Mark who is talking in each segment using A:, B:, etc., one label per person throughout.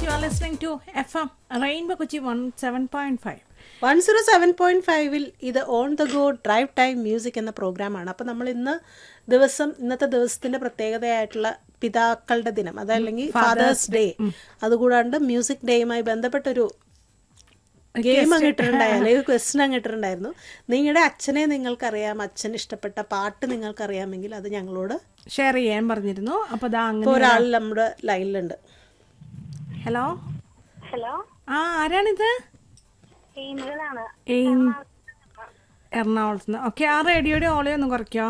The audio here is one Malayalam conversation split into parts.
A: you are listening to FM Rainbow Kochi 17.5.
B: One zero seven point ഫൈവിൽ ഇത് on the go drive time music എന്ന പ്രോഗ്രാമാണ് അപ്പോൾ നമ്മൾ ഇന്ന് ദിവസം ഇന്നത്തെ ദിവസത്തിന്റെ പ്രത്യേകതയായിട്ടുള്ള പിതാക്കളുടെ ദിനം അതല്ലെങ്കിൽ ഫാദേഴ്സ് ഡേ അതുകൂടാണ്ട് മ്യൂസിക് ഡേയുമായി ബന്ധപ്പെട്ടൊരു ഗെയിം അങ്ങ് ഇട്ടിട്ടുണ്ടായിരുന്നു അല്ലെങ്കിൽ ക്വസ്റ്റൻ അങ്ങ് ഇട്ടിട്ടുണ്ടായിരുന്നു നിങ്ങളുടെ അച്ഛനെ നിങ്ങൾക്കറിയാം അച്ഛൻ ഇഷ്ടപ്പെട്ട പാട്ട് നിങ്ങൾക്കറിയാമെങ്കിൽ അത് ഞങ്ങളോട്
A: ഷെയർ ചെയ്യാൻ പറഞ്ഞിരുന്നു അപ്പോൾ ദാ അങ്ങനെ
B: ഇപ്പോൾ ഒരാൾ നമ്മുടെ ലൈനിലുണ്ട്
A: ഹലോ
C: ഹലോ
A: ആ ആരാണിത്
C: ടീമുകളാണ്
A: ഏയ് എറണാകുളത്ത് നിന്ന് ഓക്കെ ആ റേഡിയോയുടെ ഓളിയോ ഒന്ന് കുറയ്ക്കോ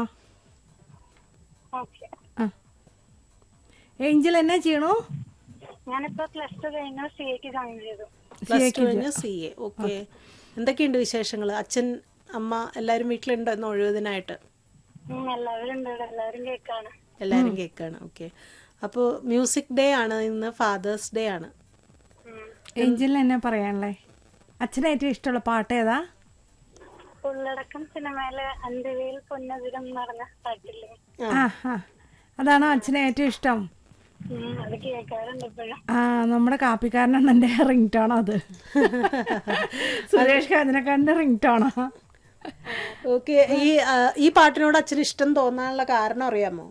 C: ഓക്കെ
A: ആ ഏഞ്ചൽ എന്നാ ചെയ്യണു
C: ഞാനിപ്പോ പ്ലസ് ടു കഴിഞ്ഞ സി എക്ക് ജോയിൻ ചെയ്തു
B: പ്ലസ് ടു കഴിഞ്ഞ് സി എ ഓക്കെ എന്തൊക്കെയുണ്ട് വിശേഷങ്ങൾ അച്ഛൻ അമ്മ എല്ലാവരും വീട്ടിലുണ്ടോ എന്ന് ഒഴിവതിനായിട്ട്
C: ഉം, എല്ലാവരും ഉണ്ട് ഇവിടെ എല്ലാവരും കേക്കാണ്
B: എല്ലാവരും കേൾക്കാണ് ഓക്കെ അപ്പോൾ മ്യൂസിക് ഡേ ആണ് ഇന്ന് ഫാദേഴ്സ് ഡേ ആണ്
C: ഉം.
A: ഏഞ്ചലിന് എന്നാ പറയാനുള്ളേ അച്ഛന് ഏറ്റവും ഇഷ്ടമുള്ള പാട്ട് ഏതാ
C: ഉള്ളടക്കം സിനിമയിലെ അന്ത്യവയിൽ പൊന്നതിരം എന്ന് പറഞ്ഞ പാട്ടില്ലേ
A: ആ ആ അതാണോ അച്ഛന് ഏറ്റവും ഇഷ്ടം
C: ഉം, അത് കേൾക്കാറുണ്ട് ഇപ്പോഴും
A: ആ നമ്മുടെ കാപ്പിക്കാരനാണ് എൻ്റെ റിംഗ് ടോൺ അത് സുരേഷ് കാഞ്ഞിനെക്കാരൻ്റെ റിംഗ് ടോണാ
B: ഓക്കെ ഈ ആ, ഈ പാട്ടിനോട് അച്ഛന് ഇഷ്ടം തോന്നാനുള്ള കാരണം അറിയാമോ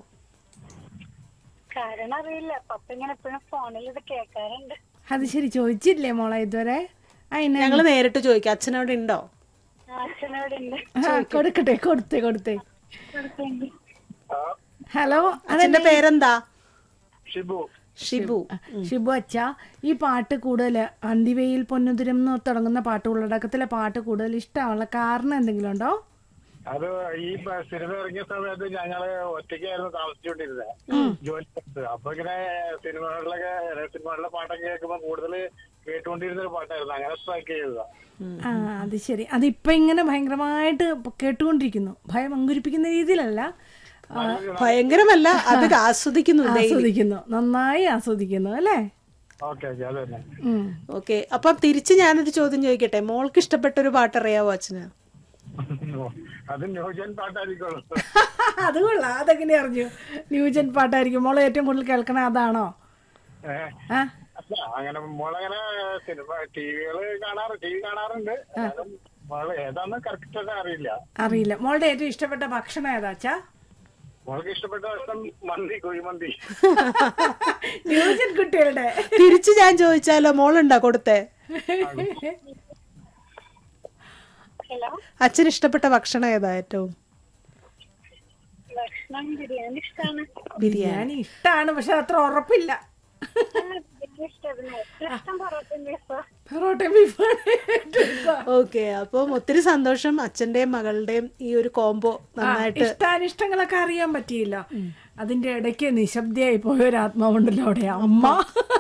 C: കാരണം അറിയില്ല പപ്പ ഇങ്ങനെ എപ്പോഴും ഫോണിൽ ഇത് കേൾക്കാറുണ്ട്
A: അത് ശരി ചോദിച്ചില്ലേ മോളെ ഇതുവരെ അതിന്
B: ഞങ്ങൾ നേരിട്ട് ചോദിക്കാം അച്ഛനവിടെ ഉണ്ടോ
C: അച്ഛനോട് ഉണ്ട്
A: ആ, കൊടുക്കട്ടെ കൊടുത്തേ കൊടുത്തേ
C: കൊടുത്തുണ്ട്.
A: ഹലോ
B: അച്ഛന്റെ പേരെന്താ
D: ഷിബു
B: ഷിബു
A: ഷിബു അച്ഛ ഈ പാട്ട് കൂടുതൽ അന്തിവയിൽ പൊന്നുതിരം എന്ന് തുടങ്ങുന്ന പാട്ട് ഉള്ളടക്കത്തിലെ പാട്ട് കൂടുതൽ ഇഷ്ടമുള്ള കാരണം എന്തെങ്കിലും ഉണ്ടോ
D: അത് ഈ പ- സിനിമ ഇറങ്ങിയ സമയത്ത് ഞങ്ങള് ഒറ്റയ്ക്കായിരുന്നു താമസിച്ചുകൊണ്ടിരുന്നത് ജോലി സ്ഥലത്ത്. അപ്പൊ ഇങ്ങനെ സിനിമകളിലൊക്കെ സിനിമകളിലെ പാട്ടൊക്കെ കേൾക്കുമ്പോ കൂടുതൽ കേട്ടുകൊണ്ടിരുന്ന ഒരു പാട്ടായിരുന്നു അങ്ങനെ സ്ട്രൈക്ക് ചെയ്തതാ
A: ആ അത് ശരി അതിപ്പോ ഇങ്ങനെ ഭയങ്കരമായിട്ട് കേട്ടുകൊണ്ടിരിക്കുന്നു ഭയം അങ്കുരിപ്പിക്കുന്ന രീതിയിലല്ല ആ,
B: ഭയങ്കരമല്ല അത് ആസ്വദിക്കുന്നു
A: ആസ്വദിക്കുന്നു നന്നായി ആസ്വദിക്കുന്നു അല്ലേ
D: ഓക്കെ ഓക്കെ അത് തന്നെ
A: ഉം.
B: ഓക്കെ അപ്പം തിരിച്ച് ഞാനൊരു ചോദ്യം ചോദിക്കട്ടെ മോൾക്ക് ഇഷ്ടപ്പെട്ട ഒരു പാട്ട് അറിയാവോ അച്ഛന്
D: അത് ന്യൂജൻ പാട്ടായിരിക്കുള്ളൂ
A: അത് കൊള്ളാം അതെങ്ങനെ അറിഞ്ഞു ന്യൂജൻ പാട്ടായിരിക്കും മോള് ഏറ്റവും കൂടുതൽ കേൾക്കണേ അതാണോ
D: ഏഹ്
A: ആ
D: അല്ല അങ്ങനെ മോളങ്ങനെ സിനിമ ടിവികള് കാണാറ് ടി വി കാണാറുണ്ട് എന്നാലും മോള് ഏതാന്ന് കറക്റ്റ് ആയിട്ട് അറിയില്ല
A: അറിയില്ല മോളുടെ ഏറ്റവും ഇഷ്ടപ്പെട്ട ഭക്ഷണം ഏതാ അച്ഛാ
D: മോൾക്ക് ഇഷ്ടപ്പെട്ട ഭക്ഷണം മന്തി കുഴിമന്തി
A: ന്യൂജൻ കുട്ടികളുടെ
B: തിരിച്ച് ഞാൻ ചോദിച്ചാലോ മോളുണ്ടാ കൊടുത്തേ
C: ഹലോ
B: അച്ഛന് ഇഷ്ടപ്പെട്ട ഭക്ഷണം ഏതാ ഏറ്റവും
C: ഭക്ഷണം ബിരിയാണി ഇഷ്ടമാണ്
A: ബിരിയാണി ഇഷ്ടാണ് പക്ഷെ അത്ര ഉറപ്പില്ല
C: ബിരിയാണി ഇഷ്ടമാണ് ഏറ്റവും ഇഷ്ടം പൊറോട്ടയും ബീഫോ
A: പൊറോട്ടയും ബീഫാണ്
B: ഓക്കെ അപ്പം ഒത്തിരി സന്തോഷം അച്ഛന്റെയും മകളുടെയും ഈ ഒരു കോംബോ നന്നായിട്ട്
A: ഇഷ്ടാനിഷ്ടങ്ങളൊക്കെ അറിയാൻ പറ്റിയില്ല അതിന്റെ ഇടയ്ക്ക് നിശബ്ദയായി പോയ ഒരു ആത്മാവുണ്ടല്ലോ അവിടെ അമ്മ